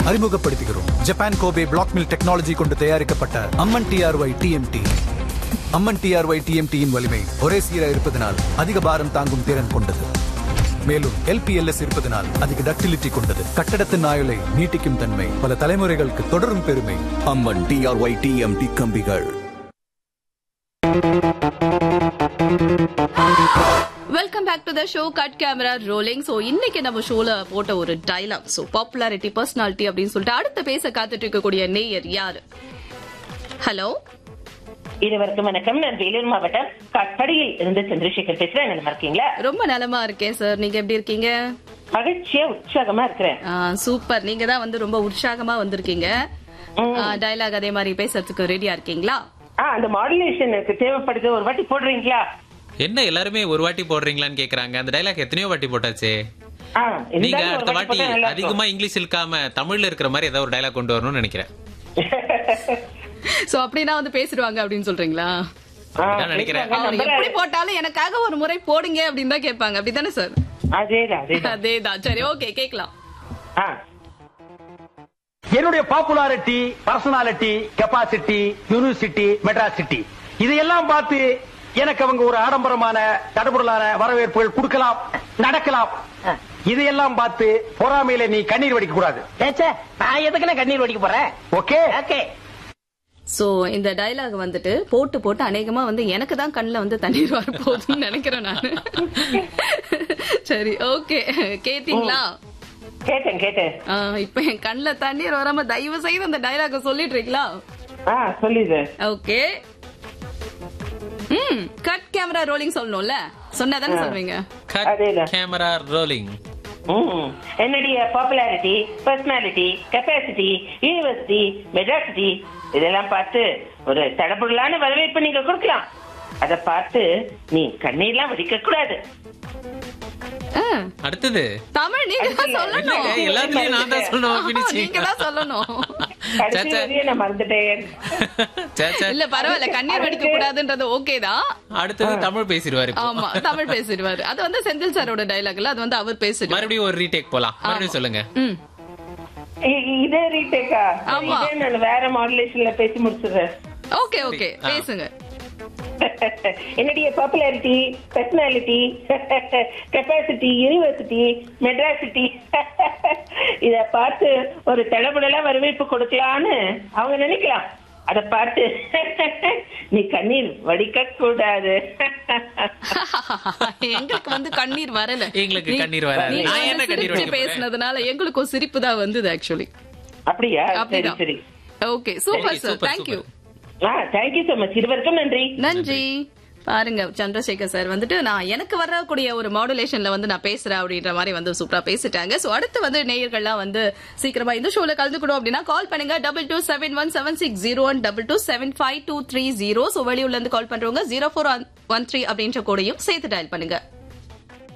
அறிமுகப்படுத்துகிறோம் Japan Kobe black mill technology கொண்டு தயாரிக்கப்பட்ட Amman TRY TMT Amman TRY டிஎம்டியின் வலிமை ஒரே சீராக இருப்பதனால் அதிக பாரம் தாங்கும் திறன் கொண்டது மேலும் எல்பிஎல்எஸ் இருப்பதனால் அதிக டக்டிலிட்டி கொண்டது கட்டடத்தின் ஆயுளை நீட்டிக்கும் தன்மை பல தலைமுறைகளுக்கு தொடரும் பெருமை அம்மன் டிஆர்ஒய் டிஎம்டி கம்பிகள் welcome back to the show cut camera rolling so இன்னைக்கு நம்ம ஷோல போட்ட ஒரு டைலாக் சோ பாப்புலாரிட்டி பர்சனாலிட்டி அப்படின்னு சொல்லிட்டு அடுத்து பேச காத்துட்டு இருக்கக்கூடிய நேயர் யாரு ஹலோ இருவருக்கும் வணக்கம் நான் வேலூர் மாவட்டம் காட்பாடியில் இருந்து சந்திரசேகர் பேசுறேன் நல்லா இருக்கீங்களா ரொம்ப நலமா இருக்கேன் சார் நீங்க எப்படி இருக்கீங்க மகிழ்ச்சியா உற்சாகமா இருக்கிறேன் சூப்பர் நீங்க தான் வந்து ரொம்ப உற்சாகமா வந்திருக்கீங்க டைலாக் அதே மாதிரி பேசுறதுக்கு ரெடியா இருக்கீங்களா ஆ அந்த மாடுலேஷன் எனக்கு தேவைப்படுது ஒரு வாட்டி போடுறீங்களா என்ன எல்லாருமே ஒரு வாட்டி போடுறீங்களான்னு கேக்குறாங்க அந்த டைலாக் எத்தனையோ வாட்டி போட்டாச்சு ஆ, நீங்க இருந்தாலும் ஒரு அடுத்த வாட்டி போட்டா நல்லா இருக்கும். அதிகமா இங்கிலீஷ் இழுக்காம தமிழ்ல இருக்கிற மாதிரி ஏதாவது ஒரு டைலாக் கொண்டு வரணும்னு நினைக்கிறேன் சோ அப்படின்னா வந்து பேசிடுவாங்க அப்படின்னு சொல்றீங்களா ஆ, அப்படிதான் நினைக்கிறேன். பேசுவாங்க, அவர் நம்புறேன். எப்படி போட்டாலும் எனக்காக ஒரு முறை போடுங்க அப்படின்னு தான் கேட்பாங்க அப்படிதானே சார் அதேதான் அதேதான் அதேதான் சரி ஓகே கேக்கலாம் ஆ, என்னுடைய popularity personality capacity university Madras city இதையெல்லாம் பார்த்து எனக்கு அவங்க ஒரு ஆடம்பரமான தடபுடலான வரவேற்புகள் கொடுக்கலாம் நடக்கலாம் இதையெல்லாம் பார்த்து பொறாமையில நீ கண்ணீர் வடிக்க கூடாது நான் எதுக்குன்னு கண்ணீர் வடிக்க போறேன் ஓகே ஓகே சோ இந்த டயலாக் வந்துட்டு போட்டு போட்டு அநேகமா வந்து எனக்கு தான் கண்ணுல வந்து தண்ணீர் வர போகுதுன்னு நினைக்கிறேன் நானு சரி ஓகே கேட்டீங்களா கேட்டேன் கேட்டேன் ஆ, இப்ப என் கண்ணுல தண்ணீர் வராம தயவு செய்து அந்த டயலாக சொல்லிடுறீங்களா ஆ சொல்லிடு ஓகே ம் கட் கேமரா ரோலிங் சொல்லணும்ல சொன்னாதானே சொல்வீங்க அதேதான். கேமரா ரோலிங் ம். என்னுடைய popularity personality capacity university Madras city இதெல்லாம் பார்த்து ஒரு தடபுடலான வரவேற்பு நீங்க கொடுக்கலாம் அத பார்த்து நீ கண்ணீர்லாம் வடிக்க கூடாது ஆ, அடுத்தது தமிழ் நீங்க தான் சொல்லணும் என்னங்க, எல்லாத்துலயும் நான் தான் சொல்லணும் ஆமா, finish. நீங்க தான் சொல்லணும் கடைசி சே, சே. வரையும் நான் மறந்துட்டேன் சே, சே. இல்ல பரவாயில்ல கண்ணீர் வடிக்க கூடாதுன்றது ஓகே தான் அடுத்தது தமிழ் பேசிடுவாரு இப்போ. ஆமா தமிழ் பேசிடுவாரு அது வந்து செந்தில் சாரோட டைலாக்ல அது வந்து அவர் பேசிடுவாரு மறுபடியும் ஒரு ரீடேக் போலாம் மறுபடியும் சொல்லுங்க ம் இ- இதே ரீடேக்கா ஆமா. இதே நான் வேற மாடுலேஷன்ல பேசி முடிச்சிடுறேன் ஓகே ஓகே ஆ. பேசுங்க என்னுடைய popularity personality capacity university Madras city இத பார்த்து ஒரு தளபடலா வரவேற்பு கொடுக்கலான்னு அவங்க நினைக்கலாம் அத பார்த்து நீ கண்ணீர் வடிக்க கூடாது எங்களுக்கு வந்து கண்ணீர் வரல எங்களுக்கு நீ- கண்ணீர் வராது. நீங்க நான் வந்து என்ன கண்ணீர் சிரிச்சு வடிக்க போறேன்? பேசுனதுனால எங்களுக்கு ஒரு சிரிப்பு தான் வந்தது ஆக்சுவலி அப்படியா சரி அப்படிதான் சரி ஓகே சூப்பர் சரி, சார் சூப்பர், தேங்க்யூ ஆ தேங்க்யூ சோ மச் இருவருக்கும் நன்றி நன்றி பாருங்க சந்திரசேகர் சார் வந்துட்டு நான் எனக்கு வரக்கூடிய ஒரு மாடுலேஷன்ல வந்து நான் பேசுறேன் அப்படின்ற மாதிரி வந்து சூப்பரா பேசிட்டாங்க சோ அடுத்து வந்து நேயர்கள்லாம் வந்து சீக்கிரமா இந்த ஷோல கலந்துக்கணும் அப்படின்னா கால் பண்ணுங்க double two seven one seven six zero one double two seven five two three zero so வெளியூர்ல இருந்து கால் பண்றவங்க ஜீரோ ஃபோர் ஒன் த்ரீ அப்படின்ற கோடையும் சேர்த்து டயல் பண்ணுங்க